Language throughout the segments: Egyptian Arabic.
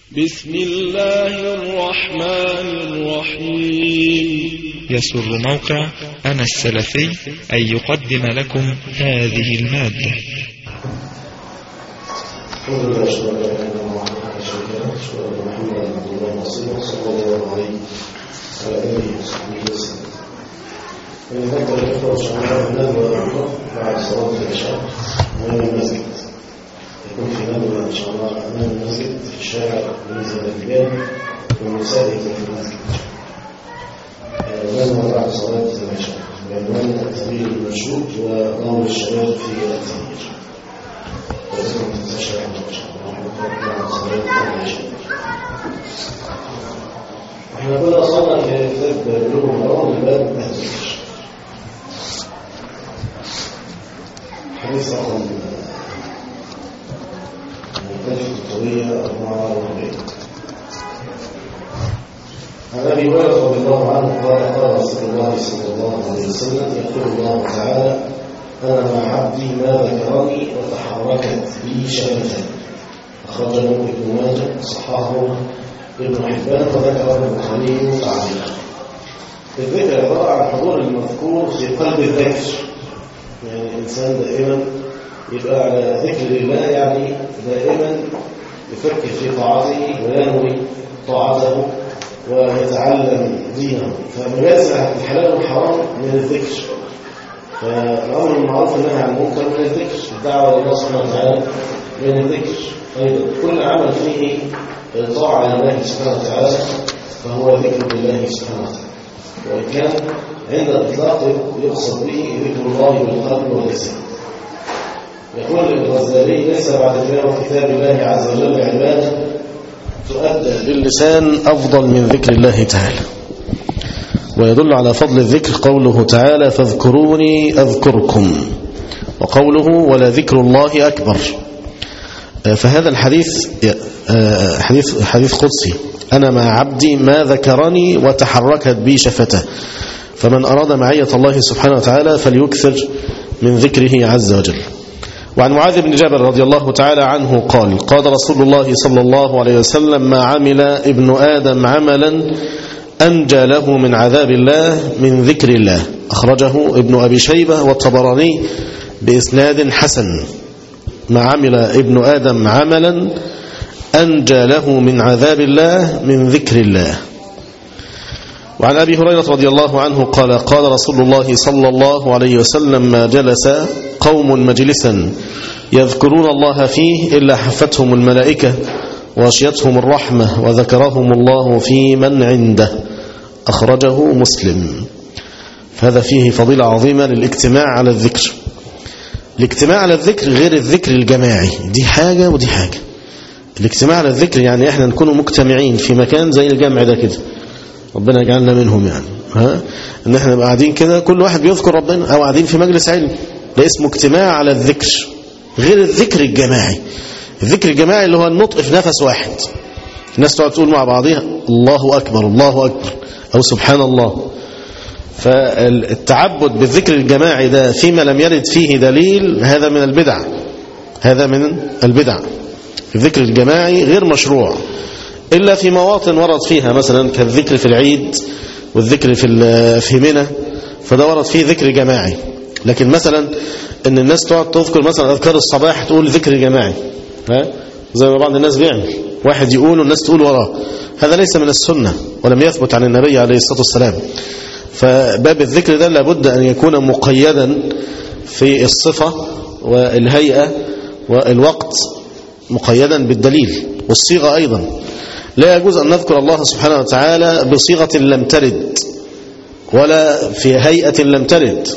بسم الله الرحمن الرحيم يسر موقع أنا السلفي أن يقدم لكم هذه المادة الحمد لله اشهد ان لا اله الا الله وحده لا شريك له اشهد ان محمدا عبده الله ورسوله صلى الله عليه وعلى اله وصحبه وسلم ونفضل الاخوه ان شاء الله ندوه بعد صلاه العشاء امام المسجد يكون في ندوه ان شاء الله امام المسجد في الشارع بالنسبه للرجال والنساء في المسجد ندوه بعد صلاه العشاء بعنوان التغيير المنشود ودور الشباب في التغيير احنا كنا وصلنا في كتاب بلوغ المرام لباب التهجير حديث رقم الف الطوية أربعة وأربعين عن أبي هريرة رضي الله عنه قال قال رسول الله صلى الله عليه وسلم يقول الله تعالى أنا مع عبدي ما ذكرني وتحركت بي شفتان أخرجه ابن ماجه صححه ابن حبان وذكره البخاري تعليقا الذكر عبارة عن حضور المذكور في قلب الذكر يعني الإنسان دائما يبقى على ذكر الله يعني دائما يفكر في طاعته وينوي طاعته ويتعلم دينه فمجازع الحلال والحرام من الذكر فالأمر بالمعروف والنهي عن المنكر من الذكر الدعوة إلى الله سبحانه وتعالى من الذكر أيضا كل عمل فيه طاعة لله سبحانه وتعالى فهو ذكر لله سبحانه وتعالى وإن كان عند الإطلاق يقصد به ذكر الله بالقلب واللسان يقول الغزالي ليس بعد تلاوة كتاب الله عز وجل عبادة تؤدى باللسان أفضل من ذكر الله تعالى ويدل على فضل الذكر قوله تعالى فاذكروني أذكركم وقوله ولا ذكر الله أكبر فهذا الحديث حديث, حديث قدسي أنا مع عبدي ما ذكرني وتحركت بي شفته فمن أراد معية الله سبحانه وتعالى فليكثر من ذكره عز وجل وعن معاذ بن جبل رضي الله تعالى عنه قال قال رسول الله صلى الله عليه وسلم ما عمل ابن آدم عملا أنجى له من عذاب الله من ذكر الله أخرجه ابن أبي شيبة والطبراني بإسناد حسن ما عمل ابن آدم عملا أنجى له من عذاب الله من ذكر الله وعن أبي هريرة رضي الله عنه قال قال رسول الله صلى الله عليه وسلم ما جلس قوم مجلسا يذكرون الله فيه إلا حفتهم الملائكة واشيتهم الرحمة وذكرهم الله في من عنده أخرجه مسلم فهذا فيه فضيلة عظيمة للاجتماع على الذكر الاجتماع على الذكر غير الذكر الجماعي دي حاجة ودي حاجة الاجتماع على الذكر يعني احنا نكون مجتمعين في مكان زي الجمع ده كده ربنا يجعلنا منهم يعني ها ان احنا نبقى قاعدين كده كل واحد بيذكر ربنا او قاعدين في مجلس علم ده اسمه اجتماع على الذكر غير الذكر الجماعي الذكر الجماعي اللي هو النطق في نفس واحد الناس تقعد تقول مع بعضها الله أكبر الله أكبر أو سبحان الله فالتعبد بالذكر الجماعي ده فيما لم يرد فيه دليل هذا من البدع هذا من البدع الذكر الجماعي غير مشروع إلا في مواطن ورد فيها مثلا كالذكر في العيد والذكر في في منى فده ورد فيه ذكر جماعي لكن مثلا ان الناس تقعد تذكر مثلا اذكار الصباح تقول ذكر جماعي ها زي ما بعض الناس بيعمل واحد يقول والناس تقول وراه هذا ليس من السنة ولم يثبت عن النبي عليه الصلاة والسلام فباب الذكر ده لابد أن يكون مقيدا في الصفة والهيئة والوقت مقيدا بالدليل والصيغة أيضا لا يجوز أن نذكر الله سبحانه وتعالى بصيغة لم ترد ولا في هيئة لم ترد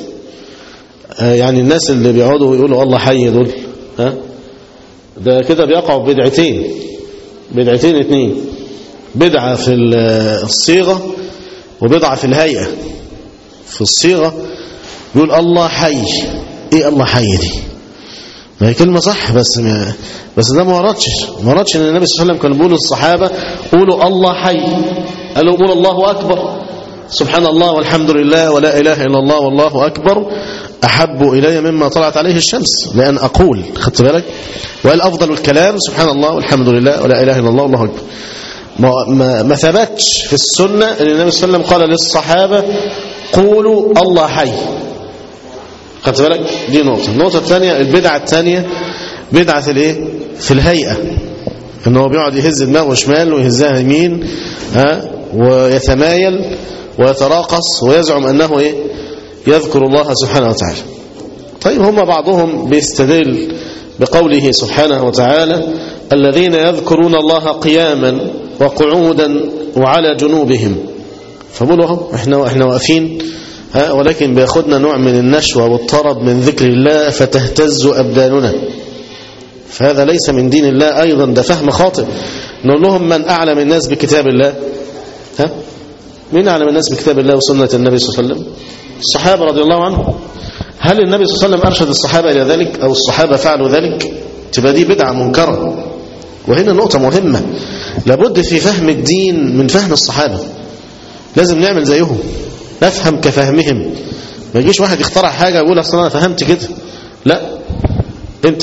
يعني الناس اللي بيقعدوا ويقولوا الله حي دول ها ده كده بيقعوا بدعتين بدعتين اتنين بدعة في الصيغة وبدعة في الهيئة في الصيغة يقول الله حي ايه الله حي دي ما هي كلمة صح بس ما بس ده ما وردش ما وردش ان النبي صلى الله عليه وسلم كان بيقول للصحابة قولوا الله حي قالوا قولوا الله أكبر سبحان الله والحمد لله ولا إله إلا الله والله أكبر أحب إلي مما طلعت عليه الشمس لأن أقول خدت بالك وقال أفضل الكلام سبحان الله والحمد لله ولا إله إلا الله والله أكبر ما, ما, ما ثبتش في السنة أن النبي صلى الله عليه وسلم قال للصحابة قولوا الله حي خدت بالك دي نقطة النقطة الثانية البدعة الثانية بدعة الايه في الهيئة ان هو بيقعد يهز دماغه شمال ويهزها يمين ها ويتمايل ويتراقص ويزعم انه ايه يذكر الله سبحانه وتعالى طيب هم بعضهم بيستدل بقوله سبحانه وتعالى الذين يذكرون الله قياما وقعودا وعلى جنوبهم فبقولوا اهو احنا احنا واقفين ها ولكن بياخدنا نوع من النشوة والطرب من ذكر الله فتهتز أبداننا فهذا ليس من دين الله أيضا ده فهم خاطئ نقول لهم من أعلم الناس بكتاب الله ها مين أعلم الناس بكتاب الله وسنة النبي صلى الله عليه وسلم الصحابة رضي الله عنهم هل النبي صلى الله عليه وسلم أرشد الصحابة إلى ذلك أو الصحابة فعلوا ذلك تبقى دي بدعة منكرة وهنا نقطة مهمة لابد في فهم الدين من فهم الصحابة لازم نعمل زيهم نفهم كفهمهم ما يجيش واحد يخترع حاجة يقول أصلا أنا فهمت كده لا أنت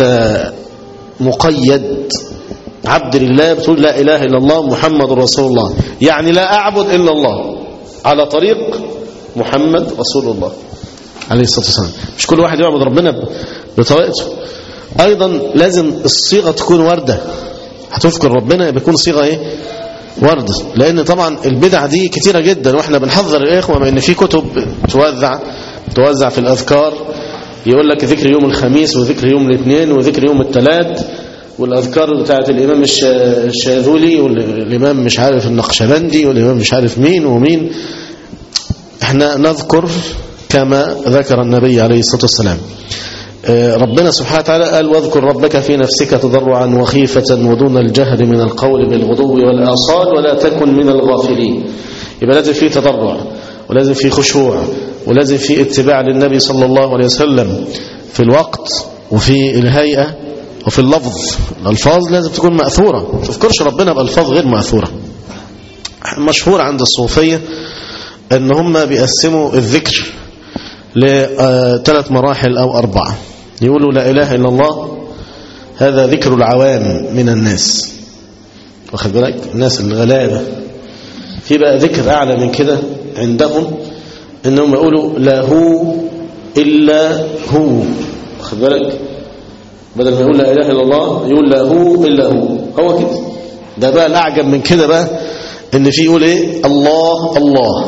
مقيد عبد لله بتقول لا إله إلا الله محمد رسول الله يعني لا أعبد إلا الله على طريق محمد رسول الله عليه الصلاة والسلام مش كل واحد يعبد ربنا بطريقته أيضا لازم الصيغة تكون وردة هتذكر ربنا بيكون صيغة إيه وردة لأن طبعا البدع دي كتيرة جدا وإحنا بنحذر الإخوة من إن في كتب توزع توزع في الأذكار يقول لك ذكر يوم الخميس وذكر يوم الاثنين وذكر يوم الثلاث والأذكار بتاعت الإمام الشاذولي والإمام مش عارف النقشبندي والإمام مش عارف مين ومين احنا نذكر كما ذكر النبي عليه الصلاة والسلام ربنا سبحانه وتعالى قال واذكر ربك في نفسك تضرعا وخيفة ودون الجهر من القول بالغدو والآصال ولا تكن من الغافلين يبقى لازم فيه تضرع ولازم فيه خشوع ولازم فيه اتباع للنبي صلى الله عليه وسلم في الوقت وفي الهيئة وفي اللفظ الألفاظ لازم تكون مأثورة ما تذكرش ربنا بألفاظ غير مأثورة مشهور عند الصوفية ان هم بيقسموا الذكر لثلاث مراحل أو أربعة يقولوا لا إله إلا الله هذا ذكر العوام من الناس واخد بالك الناس الغلابة في بقى ذكر أعلى من كده عندهم إنهم يقولوا لا هو إلا هو واخد بالك بدل ما يقول لا إله إلا الله يقول لا هو إلا هو هو كده ده بقى الأعجب من كده بقى إن في يقول إيه الله الله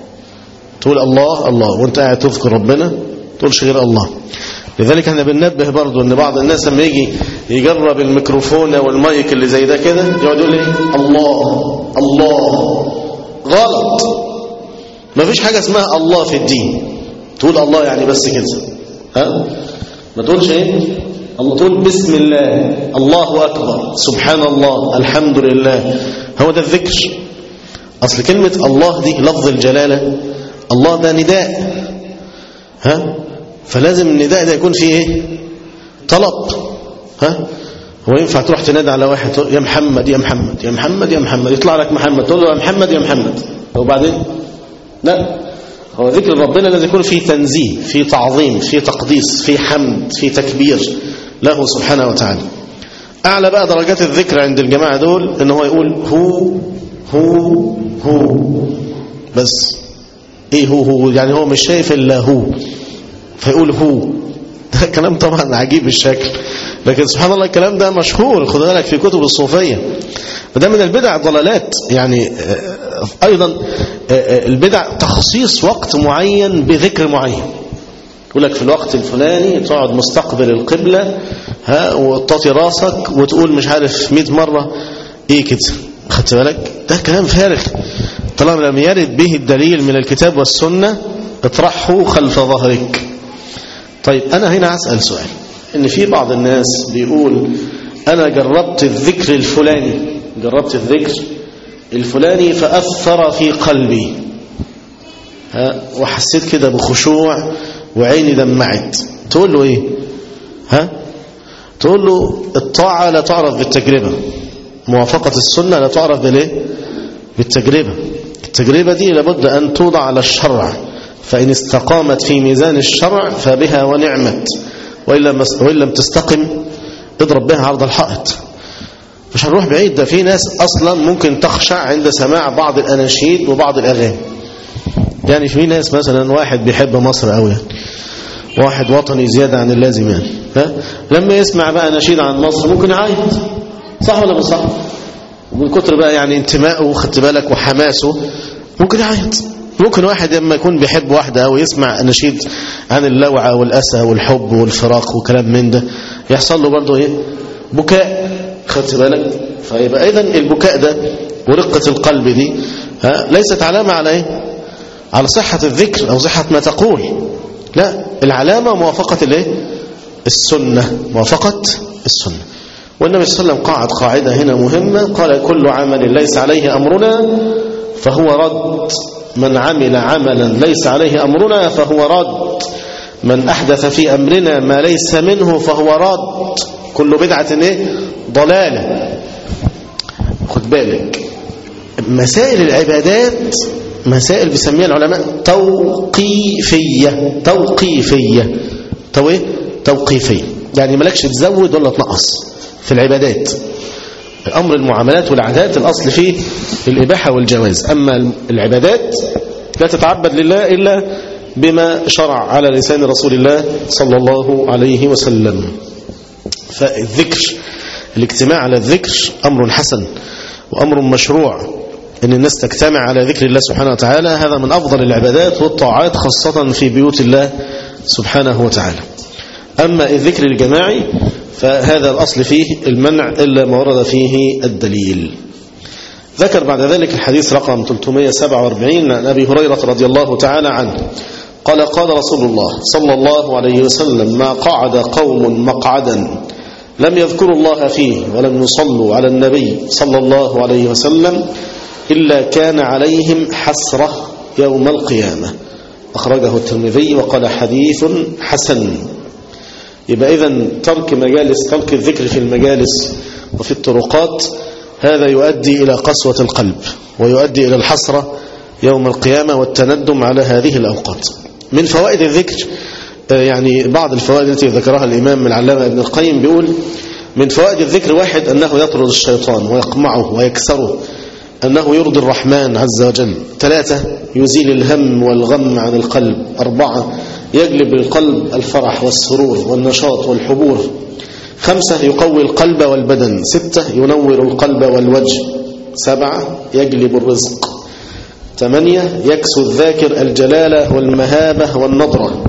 تقول الله الله وانت قاعد تذكر ربنا تقولش غير الله لذلك احنا بننبه برضو ان بعض الناس لما يجي يجرب الميكروفون والمايك اللي زي ده كده يقعد يقول ايه الله الله غلط ما فيش حاجة اسمها الله في الدين تقول الله يعني بس كده ها ما تقولش ايه الله تقول بسم الله الله اكبر سبحان الله الحمد لله هو ده الذكر اصل كلمة الله دي لفظ الجلالة الله ده نداء ها فلازم النداء ده يكون فيه ايه طلب ها هو ينفع تروح تنادي على واحد يا محمد يا محمد يا محمد يا محمد يطلع لك محمد تقول له يا محمد يا محمد وبعدين لا هو ذكر ربنا لازم يكون فيه تنزيه فيه تعظيم فيه تقديس فيه حمد فيه تكبير له سبحانه وتعالى أعلى بقى درجات الذكر عند الجماعة دول ان هو يقول هو هو هو بس ايه هو هو يعني هو مش شايف الا هو فيقول هو ده كلام طبعا عجيب الشكل لكن سبحان الله الكلام ده مشهور خد بالك في كتب الصوفيه فده من البدع الضلالات يعني ايضا البدع تخصيص وقت معين بذكر معين يقول لك في الوقت الفلاني تقعد مستقبل القبلة ها وتطي راسك وتقول مش عارف 100 مرة ايه كده خدت بالك ده كلام فارغ طالما لم يرد به الدليل من الكتاب والسنة اطرحه خلف ظهرك طيب أنا هنا أسأل سؤال إن في بعض الناس بيقول أنا جربت الذكر الفلاني جربت الذكر الفلاني فأثر في قلبي ها وحسيت كده بخشوع وعيني دمعت تقول له إيه ها تقول له الطاعة لا تعرف بالتجربة موافقة السنة لا تعرف بالايه بالتجربة التجربة دي لابد أن توضع على الشرع فإن استقامت في ميزان الشرع فبها ونعمت وإن لم, وإن لم تستقم اضرب بها عرض الحائط مش هنروح بعيد ده في ناس أصلا ممكن تخشع عند سماع بعض الأناشيد وبعض الأغاني يعني في ناس مثلا واحد بيحب مصر قوي يعني واحد وطني زيادة عن اللازم يعني ها؟ لما يسمع بقى نشيد عن مصر ممكن يعيط صح ولا مش صح ومن كتر بقى يعني انتمائه خدت بالك وحماسه ممكن يعيط ممكن واحد لما يكون بيحب واحدة أو يسمع نشيد عن اللوعة والأسى والحب والفراق وكلام من ده يحصل له برضه ايه بكاء خدت بالك فيبقى اذا البكاء ده ورقة القلب دي ها ليست علامة على ايه على صحة الذكر أو صحة ما تقول لا العلامة موافقة الايه السنة موافقة السنة والنبي صلى الله عليه وسلم قاعد قاعدة هنا مهمة قال كل عمل ليس عليه أمرنا فهو رد من عمل عملا ليس عليه أمرنا فهو رد من أحدث في أمرنا ما ليس منه فهو رد كل بدعة ايه ضلالة خد بالك مسائل العبادات مسائل بيسميها العلماء توقيفية توقيفية تو ايه توقيفية يعني مالكش تزود ولا تنقص في العبادات أمر المعاملات والعادات الأصل فيه الإباحة والجواز أما العبادات لا تتعبد لله إلا بما شرع على لسان رسول الله صلى الله عليه وسلم فالذكر الاجتماع على الذكر أمر حسن وأمر مشروع أن الناس تجتمع على ذكر الله سبحانه وتعالى هذا من أفضل العبادات والطاعات خاصة في بيوت الله سبحانه وتعالى أما الذكر الجماعي فهذا الأصل فيه المنع إلا ما ورد فيه الدليل ذكر بعد ذلك الحديث رقم 347 عن أبي هريرة رضي الله تعالى عنه قال قال رسول الله صلى الله عليه وسلم ما قعد قوم مقعدا لم يذكروا الله فيه ولم يصلوا على النبي صلى الله عليه وسلم إلا كان عليهم حسرة يوم القيامة أخرجه الترمذي وقال حديث حسن يبقى إذن ترك مجالس ترك الذكر في المجالس وفي الطرقات هذا يؤدي إلى قسوة القلب ويؤدي إلى الحسرة يوم القيامة والتندم على هذه الأوقات من فوائد الذكر يعني بعض الفوائد التي ذكرها الإمام العلامة ابن القيم بيقول من فوائد الذكر واحد أنه يطرد الشيطان ويقمعه ويكسره أنه يرضي الرحمن عز وجل ثلاثة يزيل الهم والغم عن القلب أربعة يجلب للقلب الفرح والسرور والنشاط والحبور خمسة يقوي القلب والبدن ستة ينور القلب والوجه سبعة يجلب الرزق ثمانية يكسو الذاكر الجلالة والمهابة والنضرة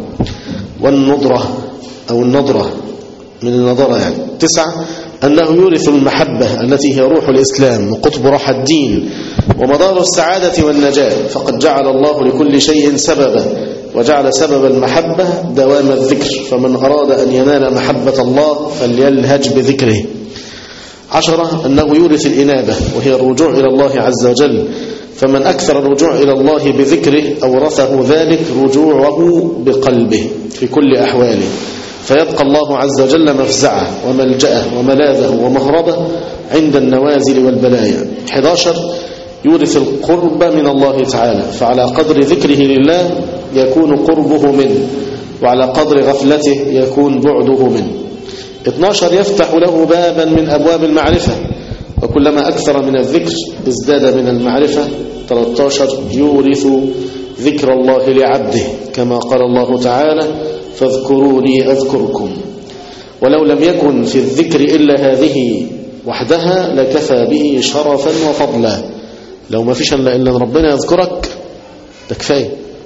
والنضرة أو النضرة من النضرة يعني تسعة أنه يورث المحبة التي هي روح الإسلام وقطب راحة الدين ومدار السعادة والنجاة فقد جعل الله لكل شيء سببا وجعل سبب المحبة دوام الذكر فمن أراد أن ينال محبة الله فليلهج بذكره عشرة أنه يورث الإنابة وهي الرجوع إلى الله عز وجل فمن أكثر الرجوع إلى الله بذكره أورثه ذلك رجوعه بقلبه في كل أحواله فيبقى الله عز وجل مفزعه وملجأه وملاذه ومهربه عند النوازل والبلايا 11 يورث القرب من الله تعالى فعلى قدر ذكره لله يكون قربه منه وعلى قدر غفلته يكون بعده منه 12 يفتح له بابا من أبواب المعرفة وكلما أكثر من الذكر ازداد من المعرفة 13 يورث ذكر الله لعبده كما قال الله تعالى فاذكروني أذكركم ولو لم يكن في الذكر إلا هذه وحدها لكفى به شرفا وفضلا لو ما فيش إلا إن ربنا يذكرك ده كفاية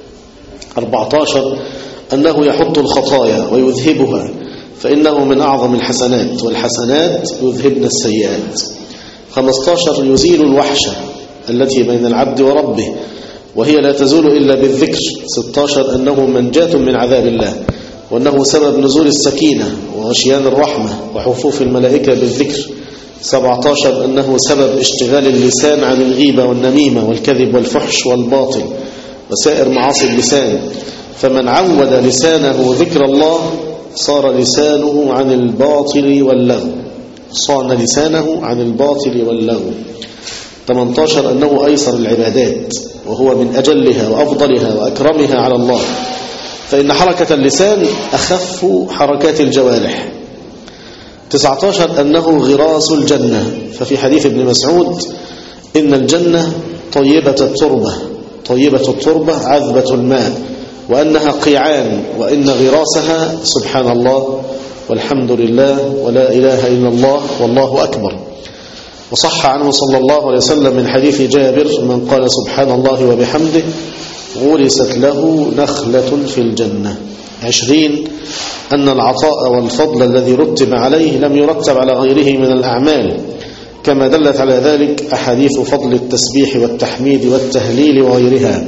14 أنه يحط الخطايا ويذهبها فإنه من أعظم الحسنات والحسنات يذهبن السيئات 15 يزيل الوحشة التي بين العبد وربه وهي لا تزول إلا بالذكر 16 أنه منجاة من عذاب الله وأنه سبب نزول السكينة وغشيان الرحمة وحفوف الملائكة بالذكر 17 أنه سبب اشتغال اللسان عن الغيبة والنميمة والكذب والفحش والباطل وسائر معاصي اللسان فمن عود لسانه ذكر الله صار لسانه عن الباطل واللغو صان لسانه عن الباطل واللغو 18 أنه أيسر العبادات وهو من أجلها وأفضلها وأكرمها على الله فإن حركة اللسان أخف حركات الجوارح 19 أنه غراس الجنة ففي حديث ابن مسعود إن الجنة طيبة التربة طيبة التربة عذبة الماء وأنها قيعان وإن غراسها سبحان الله والحمد لله ولا إله إلا الله والله أكبر وصح عنه صلى الله عليه وسلم من حديث جابر من قال سبحان الله وبحمده غرست له نخلة في الجنة عشرين أن العطاء والفضل الذي رتب عليه لم يرتب على غيره من الأعمال كما دلت على ذلك أحاديث فضل التسبيح والتحميد والتهليل وغيرها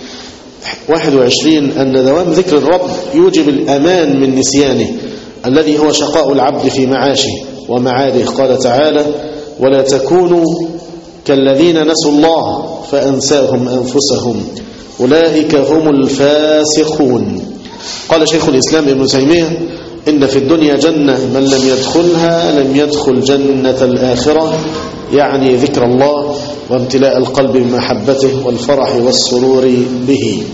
21 أن دوام ذكر الرب يوجب الأمان من نسيانه الذي هو شقاء العبد في معاشه ومعاده قال تعالى ولا تكونوا كالذين نسوا الله فأنساهم أنفسهم أولئك هم الفاسقون قال شيخ الإسلام ابن تيمية إن في الدنيا جنة من لم يدخلها لم يدخل جنة الآخرة يعني ذكر الله وامتلاء القلب بمحبته والفرح والسرور به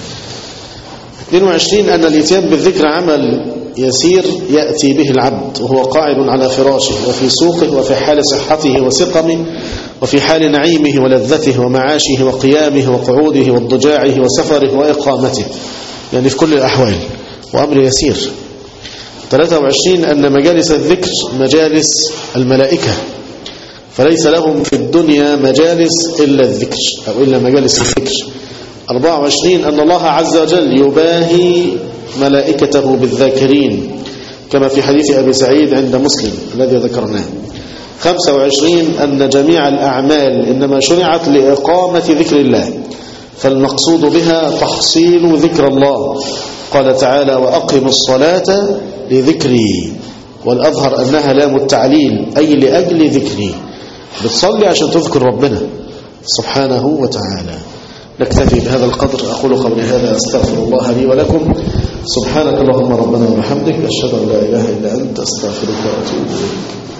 22 أن الاتيان بالذكر عمل يسير يأتي به العبد وهو قاعد على فراشه وفي سوقه وفي حال صحته وسقمه وفي حال نعيمه ولذته ومعاشه وقيامه وقعوده واضجاعه وسفره وإقامته يعني في كل الأحوال وأمر يسير 23 أن مجالس الذكر مجالس الملائكة فليس لهم في الدنيا مجالس إلا الذكر أو إلا مجالس الذكر 24 أن الله عز وجل يباهي ملائكته بالذاكرين كما في حديث أبي سعيد عند مسلم الذي ذكرناه 25 أن جميع الأعمال إنما شرعت لإقامة ذكر الله فالمقصود بها تحصيل ذكر الله قال تعالى وأقم الصلاة لذكري والأظهر أنها لام التعليل أي لأجل ذكري بتصلي عشان تذكر ربنا سبحانه وتعالى نكتفي بهذا القدر أقول قبل هذا أستغفر الله لي ولكم سبحانك اللهم ربنا وبحمدك أشهد أن لا إله إلا أنت أستغفرك وأتوب إليك